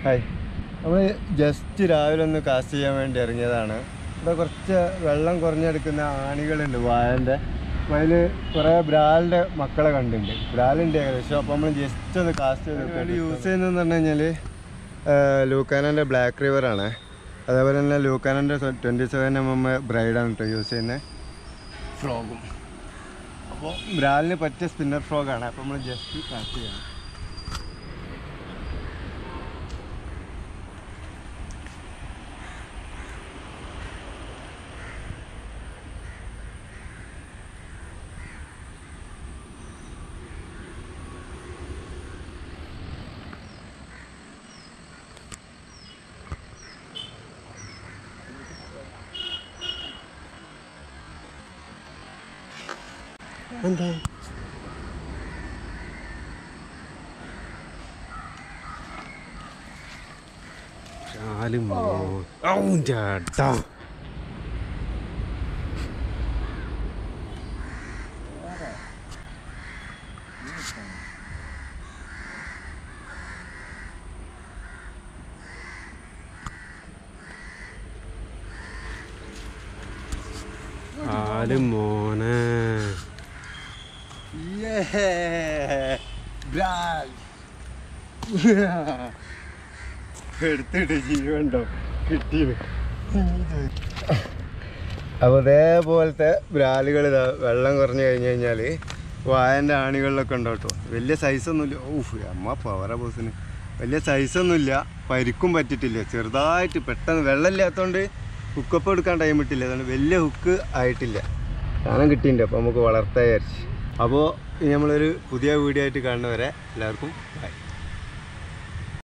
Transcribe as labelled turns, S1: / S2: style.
S1: hi നമ്മൾ just രാവിലെ ഒന്ന് കാസ്റ്റ് ചെയ്യാൻ വേണ്ടി ഇറങ്ങിയതാണ് ഇവിടെ കുറച്ച് വെള്ളം കുറഞ്ഞെടുക്കുന്ന ആണികളുണ്ട് വാഴൻ്റെ അപ്പോൾ അതിൽ കുറേ ബ്രാലിൻ്റെ മക്കളെ കണ്ടിട്ടുണ്ട് ബ്രാലുണ്ട് ഏകദേശം അപ്പോൾ നമ്മൾ ജസ്റ്റ് ഒന്ന് കാസ്റ്റ് ചെയ്ത് വേണ്ടി യൂസ് ചെയ്യുന്നതെന്ന് പറഞ്ഞു കഴിഞ്ഞാൽ ലൂക്കാനൻ്റെ ബ്ലാക്ക് റിവറാണ് അതേപോലെ തന്നെ ലൂക്കാനൻ്റെ ട്വൻറ്റി സെവൻ എം എം ബ്രൈഡാണ് കേട്ടോ യൂസ് ചെയ്യുന്നത് ഫ്രോഗും അപ്പോൾ ബ്രാലിന് പറ്റിയ സ്പിന്നർ ഫ്രോഗാണ് അപ്പോൾ നമ്മൾ ജസ്റ്റ് കാസ്റ്റ് ചെയ്യണം എന്താ
S2: ആല് മോനെ
S1: എടുത്തിട്ട് ജീവണ്ടോ കിട്ടിയത് അപ്പോൾ അതേപോലത്തെ ബ്രാലുകൾ ഇതാ വെള്ളം കുറഞ്ഞു കഴിഞ്ഞ് കഴിഞ്ഞാൽ വായൻ്റെ ആണികളിലൊക്കെ ഉണ്ടാവും കേട്ടോ വലിയ സൈസൊന്നുമില്ല ഊഫ് അമ്മ പവറ ബോസിന് വലിയ സൈസൊന്നുമില്ല പരിക്കും പറ്റിയിട്ടില്ല ചെറുതായിട്ട് പെട്ടെന്ന് വെള്ളമില്ലാത്തതുകൊണ്ട് ഹുക്കപ്പ് എടുക്കാൻ ടൈം കിട്ടില്ല അതുകൊണ്ട് വലിയ ഹുക്ക് ആയിട്ടില്ല സാധനം കിട്ടിയിട്ടുണ്ട് അപ്പോൾ നമുക്ക് വളർത്താൻ വിചാരിച്ച് അപ്പോൾ ഇനി നമ്മളൊരു പുതിയ വീഡിയോ ആയിട്ട് കാണുന്നവരെ എല്ലാവർക്കും ബൈ